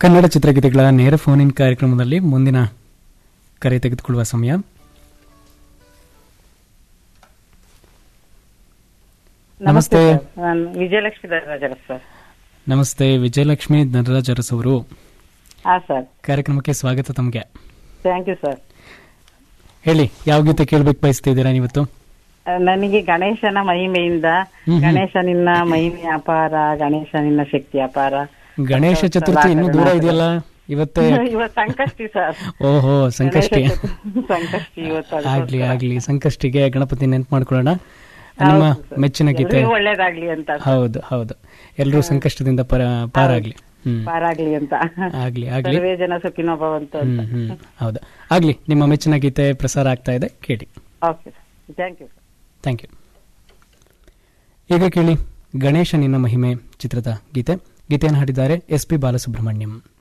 ಕನ್ನಡ ಚಿತ್ರಗೀತೆಗಳ ನೇರ phone in ಕಾರ್ಯಕ್ರಮದಲ್ಲಿ ಮುಂದಿನ ಕರೆ ತೆಗೆದುಕೊಳ್ಳುವ ಸಮಯ ನಮಸ್ತೆ. ಸರ್. ನಾನು ವಿಜಯಲಕ್ಷ್ಮಿ ಧನರಾಜರ ಸರ್ ನಮಸ್ತೆ ವಿಜಯಲಕ್ಷ್ಮಿ ಧನರಾಜ್ ಅರಸ್ ಅವರು ಹಾ ಸರ್ ಕಾರ್ಯಕ್ರಮಕ್ಕೆ ಸ್ವಾಗತ ತಮಗೆ ಥ್ಯಾಂಕ್ ಯು ಸರ್ ಹೇಳಿ ಯಾವ ಗೀತೆ ಕೇಳಬೇಕು ಬಯಸ್ತಿದ್ದೀರಾ ನೀವತ್ತು ನನಗೆ ಗಣೇಶನ ಮಹಿಮೆಯಿಂದ ಹ್ಮ್ ಹ್ಮ್. ಗಣೇಶ ನಿನ್ನ ಮಹಿಮೆ ಅಪಾರ ಗಣೇಶ ನಿನ್ನ ಶಕ್ತಿ ಅಪಾರ ಗಣೇಶ ಚತುರ್ಥಿ ಇನ್ನೂ ದೂರ ಇದೆಯಲ್ಲ ಇವತ್ತೇ ಇವತ್ತು ಸಂಕಷ್ಟಿ ಸರ್ ಓಹೋ ಸಂಕಷ್ಟಿ ಗಣೇಶ ಚತುರ್ಥಿ- ಸಂಕಷ್ಟಿ ಇವತ್ತು ಆಗ್ಲಿ ಅದಕ್ಕೋಸ್ಕರ. ಆಗ್ಲಿ ಸಂಕಷ್ಟಿಗೆ ಗಣಪತಿ ನೆನ್ಪು ಮಾಡ್ಕೊಳ್ಳೋಣ ನಿಮ್ಮ ಹೌದು ಸರ್. ಮೆಚ್ಚಿನ ಗೀತೆ ಎಲ್ರಿಗೂ ಒಳ್ಳೇದಾಗ್ಲಿ ಅಂತ ಹೌದು ಹೌದು ಎಲ್ಲರೂ ಸಂಕಷ್ಟದಿಂದ ಪರ ಪಾರಾಗ್ಲಿ ಹ್ಮ್ ಪಾರಾಗ್ಲಿ ಅಂತ ಆಗ್ಲಿ ಆಗ್ಲಿ ಸರ್ವೇ ಜನ ಸುಖಿನೋ ಭವಂತು ಅಂತ ಹ್ಮ್ ಹ್ಮ್ ಹೌದು ಆಗ್ಲಿ ನಿಮ್ಮ ಮೆಚ್ಚಿನ ಗೀತೆ ಪ್ರಸಾರ ಆಗ್ತಾ ಇದೆ ಕೇಳಿ okay thank you thank you ಈಗ ಕೇಳಿ ಗಣೇಶ ನಿನ್ನ ಮಹಿಮೆ ಚಿತ್ರದ ಗೀತೆ ಗೀತೆಯನ್ನು ಹಾಡಿದ್ದಾರೆ ಎಸ್ ಪಿ ಬಾಲಸುಬ್ರಹ್ಮಣ್ಯಂ